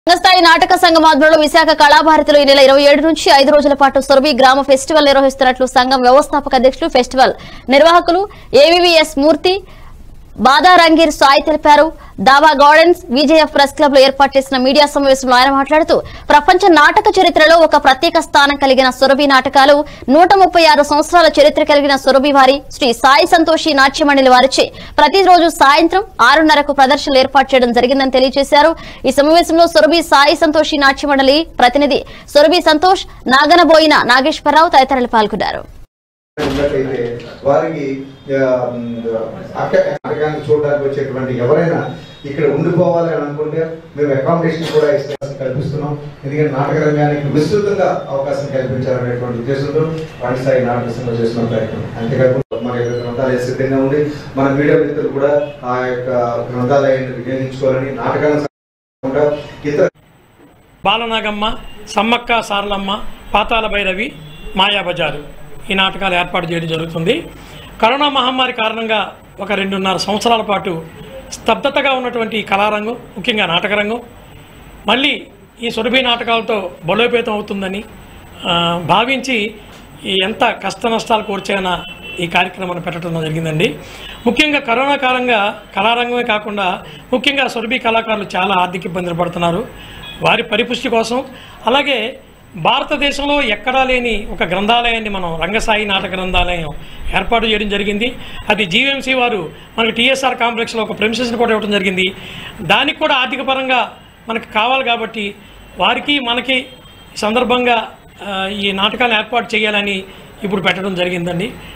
స్థాయి నాటక సంఘం ఆధ్వర్యంలో విశాఖ కళాభారతిలో ఈ నెల ఇరవై ఏడు నుంచి ఐదు రోజుల పాటు సురభి గ్రామ ఫెస్టివల్ నిర్వహిస్తున్నట్లు సంఘం వ్యవస్థాపక అధ్యక్షులు ఫెస్టివల్ నిర్వాహకులు ఏవివిఎస్ మూర్తి బాదారంగీర్ సాయి తెలిపారు Daba gardens VJF press club లో ఏర్పాటు చేసిన మీడియా సమావేశంలో ఆయన మాట్లాడుతూ ప్రపంచ నాటక చరిత్రలో ఒక ప్రత్యేక స్థానం కలిగిన సురభి నాటకాలు నూట ముప్పై ఆరు సంవత్సరాల చరిత్ర కలిగిన సురభి వారి శ్రీ సాయి సంతోషి నాట్య మండలి వారిచే ప్రతిరోజు సాయంత్రం ఆరున్నరకు ప్రదర్శనలు ఏర్పాటు చేయడం జరిగిందని తెలియజేశారు ఈ సమావేశంలో సురభి సాయి సంతోషి నాట్య మండలి ప్రతినిధి సురభి సంతోష్ నాగనబోయిన నాగేశ్వరరావు తదితరులు పాల్గొన్నారు ఉన్నట్లయితే వారికి ఆ, అక్క నాటకాన్ని చూడడానికి వచ్చేటువంటి ఎవరైనా ఇక్కడ ఉండిపోవాలి అని అనుకుంటే మేము అకామిడేషన్ కూడా ఇస్తే కల్పిస్తున్నాం ఎందుకంటే నాటక రంగానికి విస్తృతంగా అవకాశం కల్పించాలనేటువంటి ఉద్దేశంతో వాణిస్థాయి నాటక సంఘం చేస్తున్న ప్రయత్నం అంతేకాకుండా మన యొక్క గ్రంథాలయం సిద్ధంగా ఉంది మన మీడియా మిత్రులు కూడా ఆ యొక్క గ్రంథాలయాన్ని వినియోగించుకోవాలని నాటకాలను కాకుండా ఇతర బాలనాగమ్మ సమ్మక్క సారలమ్మ పాతాల భైరవి మాయాబజారు ఈ నాటకాలు ఏర్పాటు చేయడం జరుగుతుంది కరోనా మహమ్మారి కారణంగా ఒక రెండున్నర సంవత్సరాల పాటు స్తబ్దతగా ఉన్నటువంటి ఈ కళారంగం ముఖ్యంగా నాటకరంగం మళ్ళీ ఈ సురభి నాటకాలతో బలోపేతం అవుతుందని ఆ, భావించి ఈ ఎంత కష్ట నష్టాలు కోర్చైనా ఈ కార్యక్రమాన్ని పెట్టడం జరిగిందండి ముఖ్యంగా కరోనా కాలంగా కళారంగమే కాకుండా ముఖ్యంగా సురభి కళాకారులు చాలా ఆర్థిక ఇబ్బందులు పడుతున్నారు వారి పరిపుష్టి కోసం అలాగే భారతదేశంలో ఎక్కడా లేని ఒక గ్రంథాలయాన్ని మనం రంగసాయి నాటక గ్రంథాలయం ఏర్పాటు చేయడం జరిగింది అది జీవీఎంసీ వారు మనకి టీఎస్ఆర్ కాంప్లెక్స్లో ఒక ప్రెమిసెస్ని కూడా ఇవ్వడం జరిగింది దానికి కూడా ఆర్థిక పరంగా మనకు కావాలి కాబట్టి వారికి మనకి ఈ సందర్భంగా ఆ, ఈ నాటకాలను ఏర్పాటు చేయాలని ఇప్పుడు పెట్టడం జరిగిందండి